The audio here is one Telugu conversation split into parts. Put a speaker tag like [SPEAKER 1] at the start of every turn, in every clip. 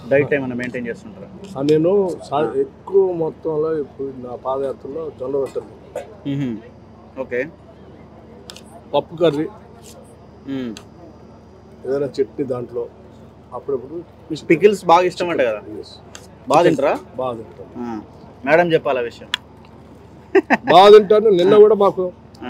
[SPEAKER 1] డైట్ ఏమైనా మెయింటైన్ చేస్తుంటారా
[SPEAKER 2] ఆ నేను సా- ఎక్కువ మొత్తంలో ఇప్పుడు నా పాదయాత్రలో జొన్న రొట్టెలు
[SPEAKER 1] ఓకే
[SPEAKER 2] పప్పు కర్రీ ఏదైనా చట్నీ దాంట్లో అప్పుడప్పుడు fish-
[SPEAKER 1] పికిల్స్ బాగా ఇష్టం అంట కదా
[SPEAKER 2] Yes.
[SPEAKER 1] బాగా తింటారా
[SPEAKER 2] బాగా తింటాను
[SPEAKER 1] ఆ. మేడం చెప్పాలి ఆ విషయం
[SPEAKER 2] బాగా తింటాను నిన్న కూడా మాకు
[SPEAKER 1] ఆ.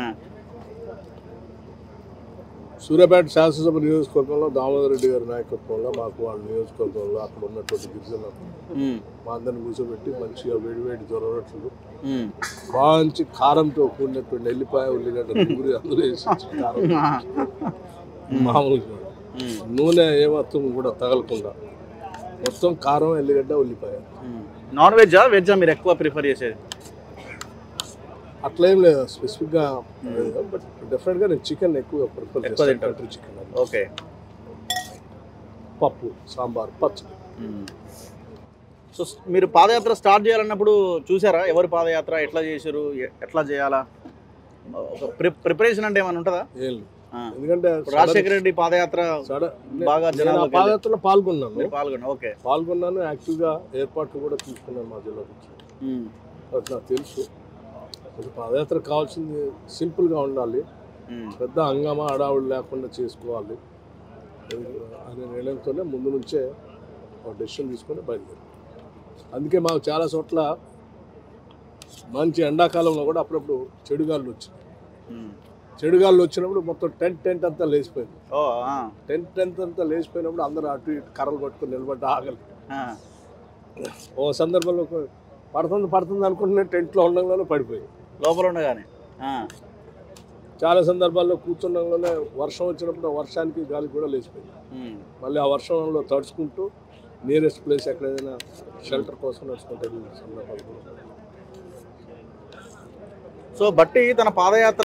[SPEAKER 2] సూర్యాపేట శాసనసభ నియోజకవర్గంలో దామోదర్ రెడ్డి గారి నాయకత్వంలో మాకు వాళ్ళ నియోజకవర్గంలో అక్కడ ఉన్నటువంటి గిరిజనులు
[SPEAKER 1] ఉమ్.
[SPEAKER 2] మా అందరిని కూర్చోబెట్టి మంచిగా వేడి వేడి జొన్న రొట్టెలు
[SPEAKER 1] ఉమ్.
[SPEAKER 2] మంచి కారంతో కూడినటువంటి ఎల్లిపాయ ఉల్లిగడ్డ నూరి అందులో వేసి ఇచ్చిన కారం మామూలుగా కాదు.
[SPEAKER 1] ఉమ్.
[SPEAKER 2] నూనె ఏమాత్రం కూడా తగలకుండా మొత్తం కారం ఎల్లిగడ్డ ఉల్లిపాయ
[SPEAKER 1] ఉమ్. నాన్ వెజ్జా వెజ్జా మీరు ఎక్కువ ప్రిఫర్ చేసేది
[SPEAKER 2] అట్లా ఏం లేదు స్పెసిఫిక్గా బట్ డెఫినెట్గా నేను చికెన్ ఎక్కువ ప్రిఫర్
[SPEAKER 1] ఎక్కువ
[SPEAKER 2] చేస్తాను
[SPEAKER 1] తింటారు.
[SPEAKER 2] కంట్రీ చికెన్
[SPEAKER 1] ఓకే
[SPEAKER 2] పప్పు సాంబార్ పచ్చడి
[SPEAKER 1] సో స్- మీరు పాదయాత్ర స్టార్ట్ చేయాలన్నప్పుడు చూసారా ఎవరు పాదయాత్ర ఎట్లా చేశారు ఎ- ఎట్లా చేయాలా ఒక ప్రి- ప్రిపరేషన్ అంటే ఏమైనా ఉంటుందా
[SPEAKER 2] ఏం లేదు
[SPEAKER 1] ఆ.
[SPEAKER 2] ఎందుకంటే
[SPEAKER 1] ఇప్పుడు రాజశేఖర రెడ్డి పాదయాత్ర
[SPEAKER 2] సడన్
[SPEAKER 1] బాగా
[SPEAKER 2] నేను ఆ
[SPEAKER 1] జనాల్లోకి
[SPEAKER 2] పాదయాత్రలో పాల్గొన్నాను
[SPEAKER 1] మీరు పాల్గొన్న ఓకే
[SPEAKER 2] పాల్గొన్నాను యాక్టివ్గా ఏర్పాట్లు కూడా తీసుకున్నాను మా జిల్లా నుంచి
[SPEAKER 1] ఉమ్.
[SPEAKER 2] అది నాకు తెలుసు అది పాదయాత్ర కావాల్సింది సింపుల్గా ఉండాలి
[SPEAKER 1] ఉమ్.
[SPEAKER 2] పెద్ద హంగామా హడావుడు లేకుండా చేసుకోవాలి అనే నిర్ణయంతోనే ముందు నుంచే ఒక డెసిషన్ తీసుకొని బయలుదేరి అందుకే మాకు చాలా చోట్ల మంచి ఎండాకాలంలో కూడా అప్పుడప్పుడు చెడుగాళ్ళు వచ్చినాయి
[SPEAKER 1] ఉమ్.
[SPEAKER 2] చెడుగాళ్ళు వచ్చినప్పుడు మొత్తం టెంట్ టెంట్ అంతా లేచిపోయింది
[SPEAKER 1] ఓ ఆ.
[SPEAKER 2] టెంట్ టెంట్ అంతా లేచిపోయినప్పుడు అందరూ అటు ఇటు కర్రలు పట్టుకొని నిలబడ్డ ఆగలి
[SPEAKER 1] ఆ.
[SPEAKER 2] ఓ సందర్భంలో ఒక- పడుతుంది పడుతుంది అనుకుంటున్న టెంట్లో ఉండగానే పడిపోయింది
[SPEAKER 1] లోపల ఉండగానే ఆ.
[SPEAKER 2] చాలా సందర్భాల్లో కూర్చుండగానే వర్షం వచ్చినప్పుడు ఆ వర్షానికి గాలికి కూడా లేచిపోయింది
[SPEAKER 1] ఉమ్.
[SPEAKER 2] మళ్ళీ ఆ వర్షంలో తడుచుకుంటూ నియరెస్ట్ ప్లేస్ ఎక్కడైనా షెల్టర్ కోసం నడుచుకుంటే వెళ్ళిన సందర్భాలు కూడా ఉన్నాయి.
[SPEAKER 1] సో బట్టి తన పాదయాత్ర